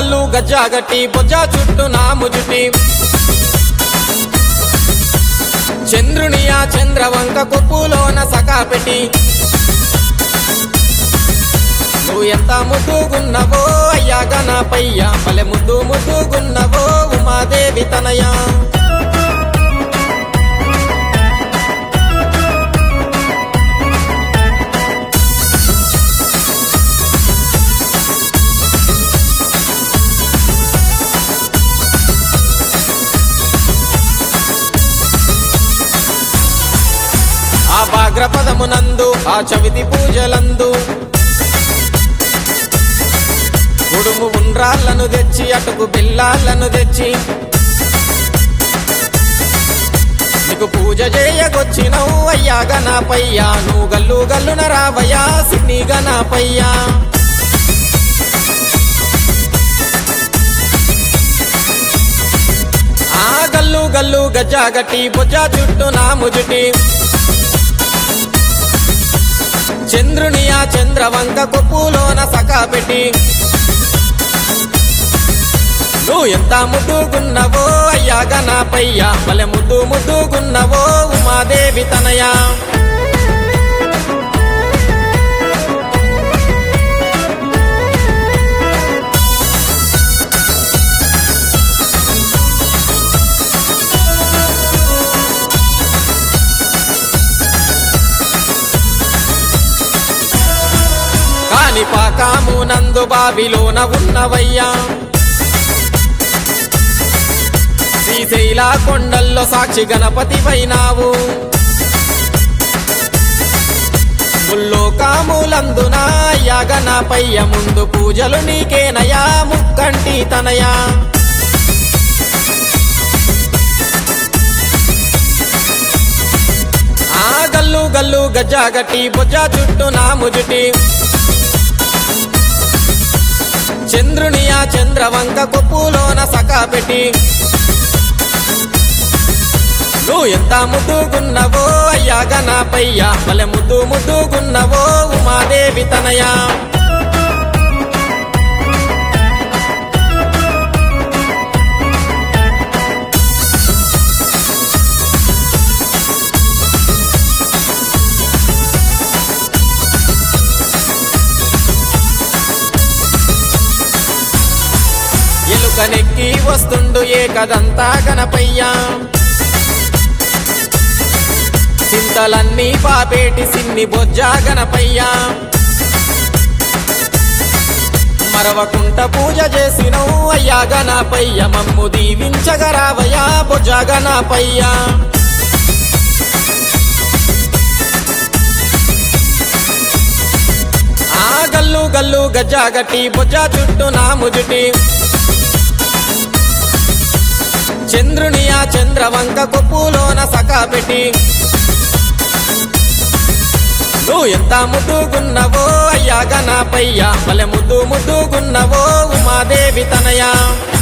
గల్లు గజ్జాగట్టి బొజ్జా చుట్టూ నా ముజుటి చంద్రుని ఆ చంద్రవంక కొప్పులోన సకా పెట్టి నువ్వు ఎంత ముద్దుగున్నవో అయ్యా గణపయ్య పలె ముద్దు ముద్దుగున్నవో ఉమాదేవి తనయా ఆ భాగ్రపదమునందు ఆ చవితి పూజలందు ఉడుము ఉండ్రాళ్ళను తెచ్చి అటుకు బిల్లాలను తెచ్చి నీకు పూజ చేయగొచ్చినవు అయ్యా గణపయ్యా నువ్వు గల్లు గల్లున రావయ్యా సిన్ని గణపయ్యా ఆ గల్లు గల్లు గజ్జాగట్టి బుజ్జా చుట్టూ నా ముజుటి చంద్రుని ఆ చంద్రవంక కొప్పులోన సకా పెట్టి నువ్వు ఎంత ముద్దుగున్నవో అయ్యా గణపయ్య భలే ముద్దు ముద్దుగున్నవో ఉమాదేవి తనయా కాని పాకాము నందు బావిలోన ఉన్నవయ్యా శ్రీశైల కొండల్లో సాక్షి గణపతి వైనావు ముల్లోకాములందున అయ్యా గణపయ్య ముందు పూజలు నీకేనయా ముక్కంటి తనయా ఆ గల్లు గల్లు గజ్జాగట్టి బొజ్జా చుట్టూ నా ముజుటి చంద్రుని ఆ చంద్రవంక కొప్పులోన సకా పెట్టి నువ్వు ఎంత ముద్దుగున్నవో అయ్యా గణపయ్య భలే ముద్దు ముద్దుగున్నవో ఉమాదేవి తనయా ఎలుకనెక్కి వస్తుండు ఏకదంతా గణపయ్యా చింతలన్నీ పాపేటి సిన్ని బొజ్జా గణపయ్యా మరవకుంట పూజ చేసినవు అయ్యా గణపయ్య మమ్ము దీవించగరావయ్యా బొజ్జా గణపయ్యా ఆ గల్లు గల్లు గజ్జాగట్టి బొజ్జా చుట్టూ నా ముజుటి చంద్రుని ఆ చంద్రవంక కొప్పులోన సకా పెట్టి నువ్వు ఎంత ముద్దుగున్నవో అయ్యా గణపయ్య భలే ముద్దు ముద్దుగున్నవో ఉమాదేవి తనయా